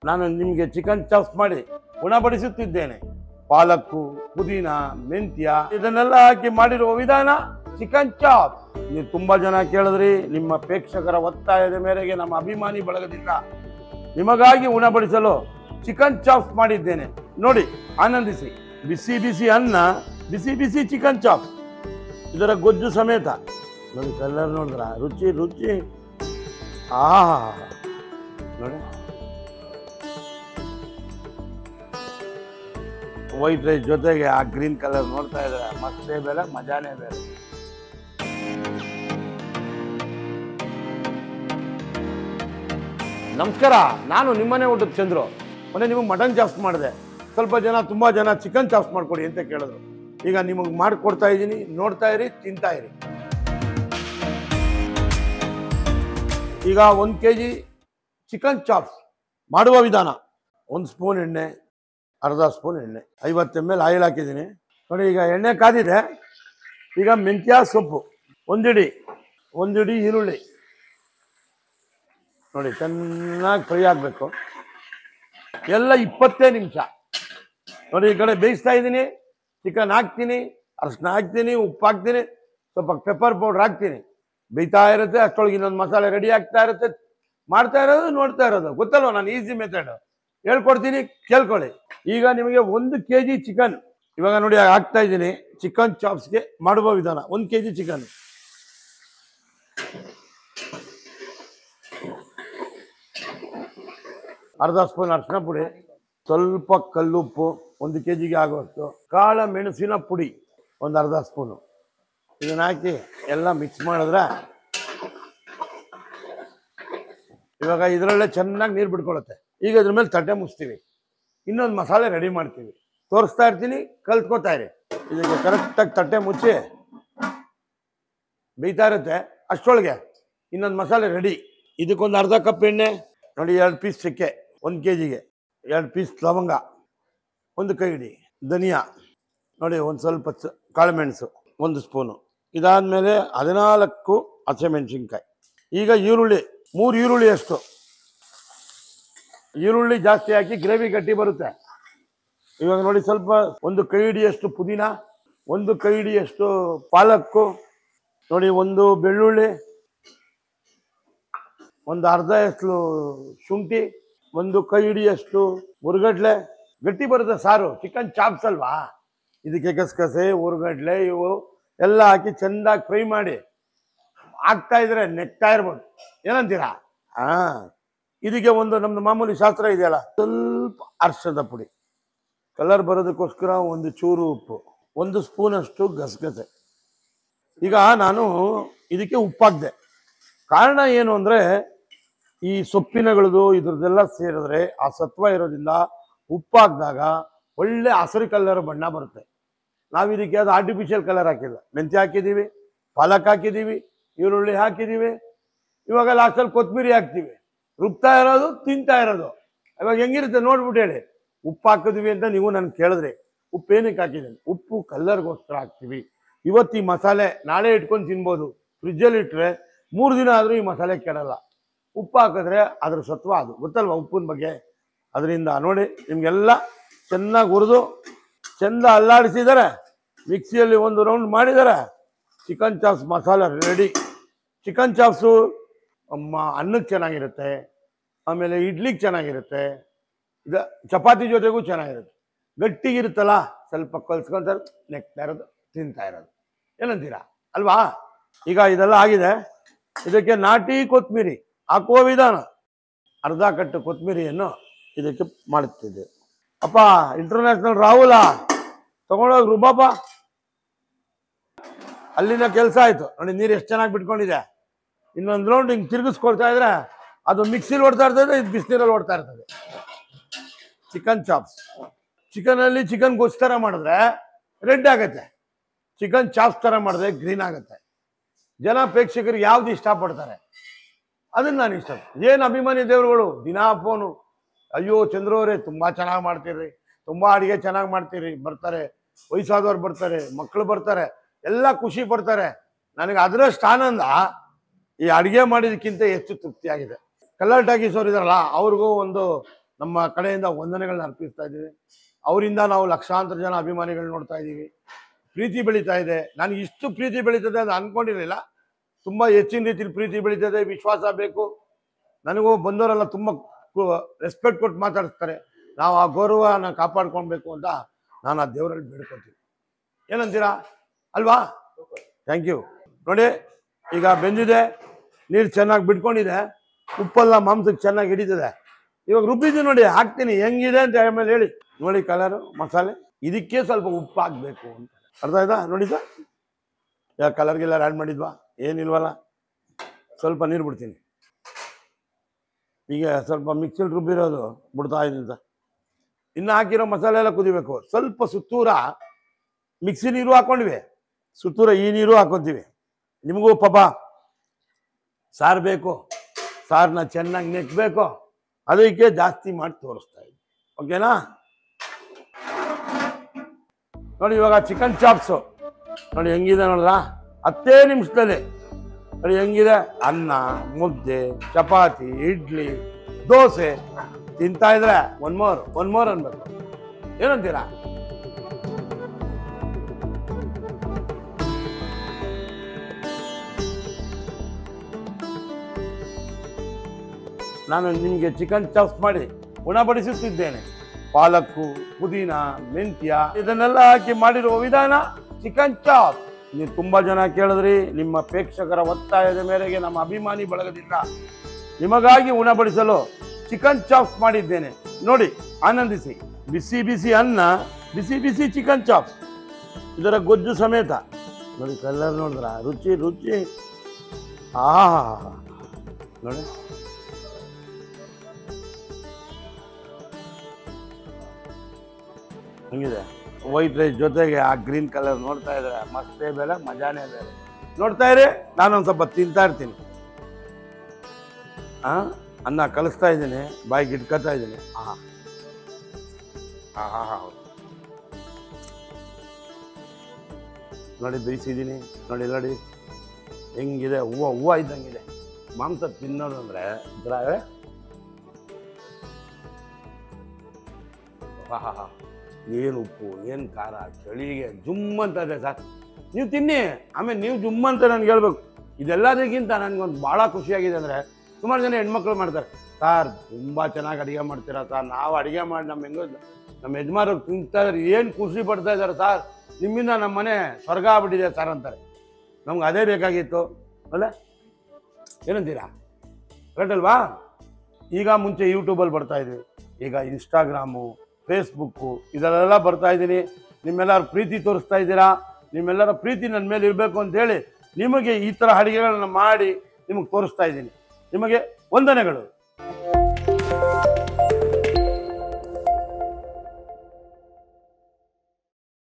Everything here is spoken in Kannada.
ನಾನು ನಿಮಗೆ ಚಿಕನ್ ಚಾಪ್ಸ್ ಮಾಡಿ ಉಣಬಡಿಸುತ್ತಿದ್ದೇನೆ ಪಾಲಕ್ಕು ಪುದೀನ ಮೆಂತ್ಯ ಇದನ್ನೆಲ್ಲ ಹಾಕಿ ಮಾಡಿರುವ ವಿಧಾನ ಚಿಕನ್ ಚಾಪ್ ನೀವು ತುಂಬಾ ಜನ ಕೇಳಿದ್ರಿ ನಿಮ್ಮ ಪ್ರೇಕ್ಷಕರ ಒತ್ತಾಯದ ಮೇರೆಗೆ ನಮ್ಮ ಅಭಿಮಾನಿ ಬಳಗದಿಂದ ನಿಮಗಾಗಿ ಉಣಬಡಿಸಲು ಚಿಕನ್ ಚಾಪ್ಸ್ ಮಾಡಿದ್ದೇನೆ ನೋಡಿ ಆನಂದಿಸಿ ಬಿಸಿ ಬಿಸಿ ಅನ್ನ ಬಿಸಿ ಬಿಸಿ ಚಿಕನ್ ಚಾಪ್ ಇದರ ಗೊಜ್ಜು ಸಮೇತ ನೋಡಿ ಕಲರ್ ನೋಡಿದ್ರ ರುಚಿ ರುಚಿ ಆ ನೋಡಿ ವೈಟ್ ರೈಸ್ ಜೊತೆಗೆ ಆ ಗ್ರೀನ್ ಕಲರ್ ನೋಡ್ತಾ ಇದ್ರೆ ಮಸ್ತೆ ಬೇರೆ ಮಜಾನೇ ಬೇರೆ ನಮಸ್ಕಾರ ನಾನು ನಿಮ್ಮನೆ ಊಟದ ಚಂದ್ರು ಮೊನ್ನೆ ನಿಮಗೆ ಮಟನ್ ಚಾಪ್ಸ್ ಮಾಡಿದೆ ಸ್ವಲ್ಪ ಜನ ತುಂಬಾ ಜನ ಚಿಕನ್ ಚಾಪ್ಸ್ ಮಾಡ್ಕೊಡಿ ಅಂತ ಕೇಳಿದ್ರು ಈಗ ನಿಮಗೆ ಮಾಡಿಕೊಡ್ತಾ ಇದ್ದೀನಿ ನೋಡ್ತಾ ಇರಿ ತಿಂತಾ ಇರಿ ಈಗ ಒಂದು ಕೆ ಜಿ ಚಿಕನ್ ಚಾಪ್ಸ್ ಮಾಡುವ ವಿಧಾನ ಒಂದು ಸ್ಪೂನ್ ಎಣ್ಣೆ ಅರ್ಧ ಸ್ಪೂನ್ ಎಣ್ಣೆ ಐವತ್ತು ಎಮ್ ಎಲ್ ಆಯಿಲ್ ಹಾಕಿದ್ದೀನಿ ನೋಡಿ ಈಗ ಎಣ್ಣೆ ಕಾದಿದೆ ಈಗ ಮೆಂತ್ಯ ಸೊಪ್ಪು ಒಂದಿಡಿ ಒಂದಿಡಿ ಈರುಳ್ಳಿ ನೋಡಿ ಚೆನ್ನಾಗಿ ಫ್ರೈ ಆಗಬೇಕು ಎಲ್ಲ ಇಪ್ಪತ್ತೇ ನಿಮಿಷ ನೋಡಿ ಈ ಕಡೆ ಬೇಯಿಸ್ತಾ ಇದ್ದೀನಿ ಚಿಕನ್ ಹಾಕ್ತೀನಿ ಅರ್ಶಿನ ಹಾಕ್ತೀನಿ ಉಪ್ಪು ಹಾಕ್ತೀನಿ ಸ್ವಲ್ಪ ಪೆಪ್ಪರ್ ಪೌಡ್ರ್ ಹಾಕ್ತೀನಿ ಬೇಯ್ತಾ ಇರುತ್ತೆ ಅಷ್ಟೊಳಗೆ ಇನ್ನೊಂದು ಮಸಾಲೆ ರೆಡಿ ಆಗ್ತಾ ಇರುತ್ತೆ ಮಾಡ್ತಾ ಇರೋದು ನೋಡ್ತಾ ಇರೋದು ಗೊತ್ತಲ್ವ ನಾನು ಈಸಿ ಮೆಥಡ್ ಹೇಳ್ಕೊಡ್ತೀನಿ ಕೇಳ್ಕೊಳ್ಳಿ ಈಗ ನಿಮಗೆ ಒಂದು ಕೆ ಜಿ ಚಿಕನ್ ಇವಾಗ ನೋಡಿ ಹಾಕ್ತಾ ಇದ್ದೀನಿ ಚಿಕನ್ ಚಾಪ್ಸ್ಗೆ ಮಾಡುವ ವಿಧಾನ ಒಂದು ಕೆ ಜಿ ಚಿಕನ್ ಅರ್ಧ ಸ್ಪೂನ್ ಅರ್ಶಿನ ಪುಡಿ ಸ್ವಲ್ಪ ಕಲ್ಲುಪ್ಪು ಒಂದು ಕೆ ಜಿಗೆ ಆಗುವಷ್ಟು ಕಾಳ ಮೆಣಸಿನ ಪುಡಿ ಒಂದು ಅರ್ಧ ಸ್ಪೂನು ಇದನ್ನ ಹಾಕಿ ಎಲ್ಲ ಮಿಕ್ಸ್ ಮಾಡಿದ್ರೆ ಇವಾಗ ಇದರಲ್ಲೇ ಚೆನ್ನಾಗಿ ನೀರು ಬಿಟ್ಕೊಳ್ಳುತ್ತೆ ಈಗ ಇದ್ರ ಮೇಲೆ ತಟ್ಟೆ ಮುಚ್ತೀವಿ ಇನ್ನೊಂದು ಮಸಾಲೆ ರೆಡಿ ಮಾಡ್ತೀವಿ ತೋರಿಸ್ತಾ ಇರ್ತೀನಿ ಕಲ್ತ್ಕೋತಾ ಇರಿ ಇದಕ್ಕೆ ಕರೆಕ್ಟಾಗಿ ತಟ್ಟೆ ಮುಚ್ಚಿ ಬೇಯ್ತಾ ಇರುತ್ತೆ ಅಷ್ಟರೊಳಗೆ ಇನ್ನೊಂದು ಮಸಾಲೆ ರೆಡಿ ಇದಕ್ಕೊಂದು ಅರ್ಧ ಕಪ್ ಎಣ್ಣೆ ನೋಡಿ ಎರಡು ಪೀಸ್ ಚಕ್ಕೆ ಒಂದು ಕೆ ಜಿಗೆ ಎರಡು ಪೀಸ್ ಲವಂಗ ಒಂದು ಕೈ ಹಿಡಿ ಧನಿಯಾ ನೋಡಿ ಒಂದು ಸ್ವಲ್ಪ ಚ- ಕಾಳುಮೆಣಸು ಒಂದು ಸ್ಪೂನು ಇದಾದಮೇಲೆ ಹದಿನಾಲ್ಕು ಹಸಿಮೆಣಸಿನ್ಕಾಯಿ ಈಗ ಈರುಳ್ಳಿ ಮೂರು ಈರುಳ್ಳಿ ಅಷ್ಟು ಈರುಳ್ಳಿ ಜಾಸ್ತಿ ಹಾಕಿ ಗ್ರೇವಿ ಗಟ್ಟಿ ಬರುತ್ತೆ ಇವಾಗ ನೋಡಿ ಸ್ವಲ್ಪ ಒಂದು ಕೈ ಹಿಡಿಯಷ್ಟು ಪುದೀನ ಒಂದು ಕೈ ಹಿಡಿಯಷ್ಟು ಪಾಲಕ್ಕು ನೋಡಿ ಒಂದು ಬೆಳ್ಳುಳ್ಳಿ ಒಂದು ಅರ್ಧ ಎಷ್ಟು ಶುಂಠಿ ಒಂದು ಕೈ ಹಿಡಿಯಷ್ಟು ಉರ್ಗಡ್ಲೆ ಗಟ್ಟಿ ಬರುತ್ತೆ ಸಾರು ಚಿಕನ್ ಚಾಪ್ಸ್ ಅಲ್ವಾ ಇದಕ್ಕೆ ಗಸಗಸೆ ಉರ್ಗಡ್ಲೆ ಇವು ಎಲ್ಲ ಹಾಕಿ ಚೆಂದಾಗಿ ಫ್ರೈ ಮಾಡಿ ಆಗ್ತಾ ಇದ್ರೆ ನೆಕ್ತಾ ಇರ್ಬೋದು ಏನಂತೀರಾ ಹಾ ಇದಕ್ಕೆ ಒಂದು ನಮ್ದು ಮಾಮೂಲಿ ಶಾಸ್ತ್ರ ಇದೆಯಲ್ಲ ಸ್ವಲ್ಪ ಅರ್ಶದ ಪುಡಿ ಕಲರ್ ಬರೋದಕ್ಕೋಸ್ಕರ ಒಂದು ಚೂರು ಉಪ್ಪು ಒಂದು ಸ್ಪೂನಷ್ಟು ಗಸಗಸೆ ಈಗ ನಾನು ಇದಕ್ಕೆ ಉಪ್ಪಾಕ್ದೆ ಕಾರಣ ಏನು ಅಂದರೆ ಈ ಸೊಪ್ಪಿನಗಳದು ಇದ್ರದ್ದೆಲ್ಲ ಸೇರಿದ್ರೆ ಆ ಸತ್ವ ಇರೋದ್ರಿಂದ ಉಪ್ಪಾಕಿದಾಗ ಒಳ್ಳೆ ಹಸಿರು ಕಲರ್ ಬಣ್ಣ ಬರುತ್ತೆ ನಾವು ಇದಕ್ಕೆ ಅದು ಆರ್ಟಿಫಿಷಿಯಲ್ ಕಲರ್ ಹಾಕಿಲ್ಲ ಮೆಂತ್ಯ ಹಾಕಿದ್ದೀವಿ ಪಾಲಕ್ ಹಾಕಿದ್ದೀವಿ ಈರುಳ್ಳಿ ಹಾಕಿದ್ದೀವಿ ಇವಾಗ ಲಾಸ್ಟಲ್ಲಿ ಕೊತ್ತಂಬರಿ ಹಾಕ್ತೀವಿ ರುಬ್ತಾ ಇರೋದು ತಿಂತಾ ಇರೋದು ಇವಾಗ ಹೆಂಗಿರುತ್ತೆ ನೋಡ್ಬಿಟ್ಟು ಹೇಳಿ ಉಪ್ಪು ಹಾಕಿದ್ವಿ ಅಂತ ನೀವು ನನ್ಗೆ ಕೇಳಿದ್ರಿ ಉಪ್ಪು ಏನಕ್ಕೆ ಹಾಕಿದ್ದೀನಿ ಉಪ್ಪು ಕಲ್ಲರ್ಗೋಸ್ಕರ ಹಾಕ್ತೀವಿ ಇವತ್ತು ಈ ಮಸಾಲೆ ನಾಳೆ ಇಟ್ಕೊಂಡು ತಿನ್ಬೋದು ಫ್ರಿಜ್ಜಲ್ಲಿ ಇಟ್ಟರೆ ಮೂರು ದಿನ ಆದರೂ ಈ ಮಸಾಲೆ ಕೆಡಲ್ಲ ಉಪ್ಪು ಹಾಕಿದ್ರೆ ಅದ್ರ ಸತ್ವ ಅದು ಗೊತ್ತಲ್ವಾ ಉಪ್ಪಿನ ಬಗ್ಗೆ ಅದರಿಂದ ನೋಡಿ ನಿಮಗೆಲ್ಲ ಚೆನ್ನಾಗಿ ಹುರಿದು ಚೆಂದ ಅಲ್ಲಾಡಿಸಿದ್ದಾರೆ ಮಿಕ್ಸಿಯಲ್ಲಿ ಒಂದು ರೌಂಡ್ ಮಾಡಿದ್ದಾರೆ chicken chops masala ready chicken chops ಮ- ಅನ್ನಕ್ಕೆ ಚೆನ್ನಾಗಿರುತ್ತೆ ಆಮೇಲೆ ಇಡ್ಲಿಗೆ ಚೆನ್ನಾಗಿರುತ್ತೆ ಇದು ಚಪಾತಿ ಜೊತೆಗೂ ಚೆನ್ನಾಗಿರುತ್ತೆ ಗಟ್ಟಿಗಿರುತ್ತಲ್ಲ ಸ್ವಲ್ಪ ಕಲ್ಸ್ಕೊಂತಾರೆ ನೆಕ್ತಾ ಇರೋದು ತಿಂತಾ ಇರೋದು ಏನಂತೀರಾ ಅಲ್ವಾ ಈಗ ಇದೆಲ್ಲ ಆಗಿದೆ ಇದಕ್ಕೆ ನಾಟಿ ಕೊತ್ತಂಬರಿ ಹಾಕುವ ವಿಧಾನ ಅರ್ಧ ಕಟ್ಟು ಕೊತ್ತಂಬರಿಯನ್ನು ಇದಕ್ಕೆ ಮಾಡುತ್ತಿದ್ದೆ ಅಪ್ಪ ಇಂಟರ್ನ್ಯಾಷನಲ್ ರಾಹುಲ ತಗೊಂಡೋಗಿ ರುಬ್ಬಪ್ಪ ಅಲ್ಲಿನ ಕೆಲಸ ಆಯ್ತು ನೋಡಿ ನೀರು ಎಷ್ಟು ಚೆನ್ನಾಗಿ ಬಿಟ್ಕೊಂಡಿದೆ ಇನ್ನೊಂದು ರೌಂಡ್ ಹಿಂಗೆ ತಿರುಗಿಸ್ಕೊಳ್ತಾ ಇದ್ರೆ ಅದು ಮಿಕ್ಸಿಲಿ ಓಡ್ತಾ ಇರ್ತದೆ ಇದು ಬಿಸಿನೀರಲ್ಲಿ ಓಡ್ತಾ ಇರ್ತದೆ ಚಿಕನ್ ಚಾಪ್ಸ್ ಚಿಕನಲ್ಲಿ ಚಿಕನ್ ಗೊಜ್ಜು ಥರ ಮಾಡಿದ್ರೆ ರೆಡ್ ಆಗುತ್ತೆ ಚಿಕನ್ ಚಾಪ್ಸ್ ಥರ ಮಾಡಿದ್ರೆ ಗ್ರೀನ್ ಆಗುತ್ತೆ ಜನ ಪ್ರೇಕ್ಷಕರು ಯಾವ್ದು ಇಷ್ಟಪಡ್ತಾರೆ ಅದನ್ನ ನಾನು ಇಷ್ಟ ಏನು ಅಭಿಮಾನಿ ದೇವರುಗಳು ದಿನಾ ಫೋನು ಅಯ್ಯೋ ಚಂದ್ರವರೇ ತುಂಬಾ ಚೆನ್ನಾಗಿ ಮಾಡ್ತೀರಿ ತುಂಬಾ ಅಡಿಗೆ ಚೆನ್ನಾಗಿ ಮಾಡ್ತೀರಿ ಬರ್ತಾರೆ ವಯಸ್ಸಾದವ್ರು ಬರ್ತಾರೆ ಮಕ್ಕಳು ಬರ್ತಾರೆ ಎಲ್ಲ ಖುಷಿ ಪಡ್ತಾರೆ ನನಗೆ ಅದರಷ್ಟು ಆನಂದ ಈ ಅಡಿಗೆ ಮಾಡಿದಕ್ಕಿಂತ ಹೆಚ್ಚು ತೃಪ್ತಿಯಾಗಿದೆ ಕಲರ್ ಟಾಕೀಸ್ ಅವ್ರು ಇದಾರಲ್ಲ ಅವ್ರಿಗೂ ಒಂದು ನಮ್ಮ ಕಡೆಯಿಂದ ವಂದನೆಗಳನ್ನ ಅರ್ಪಿಸ್ತಾ ಇದ್ದೀವಿ ಅವರಿಂದ ನಾವು ಲಕ್ಷಾಂತರ ಜನ ಅಭಿಮಾನಿಗಳು ನೋಡ್ತಾ ಇದ್ದೀವಿ ಪ್ರೀತಿ ಬೆಳೀತಾ ಇದೆ ನನಗೆ ಇಷ್ಟು ಪ್ರೀತಿ ಬೆಳೀತದೆ ಅಂತ ಅನ್ಕೊಂಡಿರಲಿಲ್ಲ ತುಂಬ ಹೆಚ್ಚಿನ ರೀತಿಲಿ ಪ್ರೀತಿ ಬೆಳೀತದೆ ವಿಶ್ವಾಸ ಬೇಕು ನನಗೂ ಬಂದವರೆಲ್ಲ ತುಂಬ ರೆಸ್ಪೆಕ್ಟ್ ಕೊಟ್ಟು ಮಾತಾಡಿಸ್ತಾರೆ ನಾವು ಆ ಗೌರವನ ಕಾಪಾಡ್ಕೊಳ್ಬೇಕು ಅಂತ ನಾನು ಆ ದೇವರಲ್ಲಿ ಬೇಡ್ಕೊತೀನಿ ಏನಂತೀರಾ ಅಲ್ವಾ ಥ್ಯಾಂಕ್ ಯು ನೋಡಿ ಈಗ ಬೆಂದಿದೆ ನೀರು ಚೆನ್ನಾಗಿ ಬಿಟ್ಕೊಂಡಿದೆ ಉಪ್ಪೆಲ್ಲ ಮಾಂಸಕ್ಕೆ ಚೆನ್ನಾಗಿ ಹಿಡಿತದೆ ಇವಾಗ ರುಬ್ಬಿದ್ದು ನೋಡಿ ಹಾಕ್ತೀನಿ ಹೆಂಗಿದೆ ಅಂತ ಆಮೇಲೆ ಹೇಳಿ ನೋಡಿ ಕಲರು ಮಸಾಲೆ ಇದಕ್ಕೆ ಸ್ವಲ್ಪ ಉಪ್ಪು ಹಾಕ್ಬೇಕು ಅಂತ ಅರ್ಥ ಆಯ್ತಾ ನೋಡಿ ಸರ್ ಯಾ ಕಲರ್ಗೆಲ್ಲ ಆ್ಯಡ್ ಮಾಡಿದ್ವಾ ಏನಿಲ್ವಲ್ಲ ಸ್ವಲ್ಪ ನೀರು ಬಿಡ್ತೀನಿ ಈಗ ಸ್ವಲ್ಪ ಮಿಕ್ಸಿಲ್ ರುಬ್ಬಿರೋದು ಬಿಡ್ತಾ ಇದ್ದೀನಿ ಸರ್ ಇನ್ನು ಹಾಕಿರೋ ಮಸಾಲೆ ಎಲ್ಲ ಕುದಿಬೇಕು ಸ್ವಲ್ಪ ಸುತ್ತೂರ ಮಿಕ್ಸಿ ನೀರು ಹಾಕೊಂಡಿವಿ ಸುತ್ತೂರ ಈ ನೀರು ಹಾಕೊತೀವಿ ನಿಮಗೂ ಪಾಪ ಸಾರು ಬೇಕು ಸಾರನ್ನ ಚೆನ್ನಾಗಿ ನೆಕ್ಬೇಕು ಅದಕ್ಕೆ ಜಾಸ್ತಿ ಮಾಡಿ ತೋರಿಸ್ತಾ ಇದ್ವಿ ಓಕೆನಾ ನೋಡಿ ಇವಾಗ ಚಿಕನ್ ಚಾಪ್ಸು ನೋಡಿ ಹೆಂಗಿದೆ ನೋಡ್ರ ಹತ್ತೇ ನಿಮಿಷದಲ್ಲಿ ನೋಡಿ ಹೆಂಗಿದೆ ಅನ್ನ ಮುದ್ದೆ ಚಪಾತಿ ಇಡ್ಲಿ ದೋಸೆ ತಿಂತಾ ಇದ್ರೆ ಒನ್ ಮೋರ್ ಒನ್ ಮೋರ್ ಅನ್ಬೇಕು ಏನಂತೀರಾ ನಾನು ನಿಮಗೆ ಚಿಕನ್ ಚಾಪ್ಸ್ ಮಾಡಿ ಉಣಬಡಿಸುತ್ತಿದ್ದೇನೆ ಪಾಲಕ್ಕು ಪುದೀನ ಮೆಂತ್ಯ ಇದನ್ನೆಲ್ಲ ಹಾಕಿ ಮಾಡಿರುವ ವಿಧಾನ ಚಿಕನ್ ಚಾಪ್ ನೀವು ತುಂಬಾ ಜನ ಕೇಳಿದ್ರಿ ನಿಮ್ಮ ಪ್ರೇಕ್ಷಕರ ಒತ್ತಾಯದ ಮೇರೆಗೆ ನಮ್ಮ ಅಭಿಮಾನಿ ಬಳಗದಿಂದ ನಿಮಗಾಗಿ ಉಣಬಡಿಸಲು ಚಿಕನ್ ಚಾಪ್ಸ್ ಮಾಡಿದ್ದೇನೆ ನೋಡಿ ಆನಂದಿಸಿ ಬಿಸಿ ಬಿಸಿ ಅನ್ನ ಬಿಸಿ ಬಿಸಿ ಚಿಕನ್ ಚಾಪ್ಸ್ ಇದರ ಗೊಜ್ಜು ಸಮೇತ ನೋಡಿ ಕಲರ್ ನೋಡಿದ್ರ ರುಚಿ ರುಚಿ ಆ ನೋಡಿ ಹಂಗಿದೆ ವೈಟ್ ರೈಸ್ ಜೊತೆಗೆ ಆ ಗ್ರೀನ್ ಕಲರ್ ನೋಡ್ತಾ ಇದ್ರೆ ಮಸ್ತೇ ಬೇರೆ ಮಜಾನೇ ಬೇರೆ ನೋಡ್ತಾ ಇರಿ ನಾನೊಂದು ಸ್ವಲ್ಪ ತಿಂತಾ ಇರ್ತೀನಿ ಆ ಅನ್ನ ಕಲಿಸ್ತಾ ಇದ್ದೀನಿ ಬಾಯಿಗೆ ಇಟ್ಕೊತಾ ಇದ್ದೀನಿ ಆ ಹಾ ಹಾ ನೋಡಿ ಬೇಯಿಸಿದ್ದೀನಿ ನೋಡಿ ನೋಡಿ ಹೆಂಗಿದೆ ಹೂವು ಹೂವು ಇದ್ದಂಗಿದೆ ಮಾಂಸ ತಿನ್ನೋದು ಅಂದರೆ ಇದ್ರಾಗ ಆಹಾ ಏನು ಉಪ್ಪು ಏನು ಖಾರ ಚಳಿಗೆ ಜುಮ್ ಅಂತ ಇದೆ ಸರ್ ನೀವು ತಿನ್ನಿ ಆಮೇಲೆ ನೀವು ಜುಮ್ ಅಂತ ನನ್ಗೆ ಹೇಳ್ಬೇಕು ಇದೆಲ್ಲದಕ್ಕಿಂತ ನನಗೊಂದು ಭಾಳ ಖುಷಿಯಾಗಿದೆ ಅಂದರೆ ಸುಮಾರು ಜನ ಹೆಣ್ಮಕ್ಳು ಮಾಡ್ತಾರೆ ಸರ್ ತುಂಬ ಚೆನ್ನಾಗಿ ಅಡುಗೆ ಮಾಡ್ತೀರಾ ಸರ್ ನಾವು ಅಡುಗೆ ಮಾಡಿ ನಮ್ಮ ಹೆಂಗೋ ನಮ್ಮ ಯಜಮಾನರು ತಿಂತಾ ಇದ್ದಾರೆ ಏನು ಖುಷಿ ಪಡ್ತಾ ಇದ್ದಾರೆ ಸರ್ ನಿಮ್ಮಿಂದ ನಮ್ಮ ಮನೆ ಸ್ವರ್ಗ ಆಗ್ಬಿಟ್ಟಿದೆ ಸರ್ ಅಂತಾರೆ ನಮ್ಗೆ ಅದೇ ಬೇಕಾಗಿತ್ತು ಅಲ್ಲ ಏನಂತೀರಾ ಕರೆಕ್ಟ್ ಅಲ್ವಾ ಈಗ ಮುಂಚೆ ಯೂಟ್ಯೂಬಲ್ಲಿ ಬರ್ತಾ ಇದ್ವಿ ಈಗ ಇನ್ಸ್ಟಾಗ್ರಾಮು ಫೇಸ್ಬುಕ್ಕು ಇದರಲ್ಲೆಲ್ಲ ಬರ್ತಾ ಇದ್ದೀನಿ ನಿಮ್ಮೆಲ್ಲರ ಪ್ರೀತಿ ತೋರಿಸ್ತಾ ಇದ್ದೀರಾ ನಿಮ್ಮೆಲ್ಲರ ಪ್ರೀತಿ ನನ್ನ ಮೇಲೆ ಇರಬೇಕು ಅಂತೇಳಿ ನಿಮಗೆ ಈ ಥರ ಅಡುಗೆಗಳನ್ನ ಮಾಡಿ ನಿಮಗೆ ತೋರಿಸ್ತಾ ಇದ್ದೀನಿ ನಿಮಗೆ ವಂದನೆಗಳು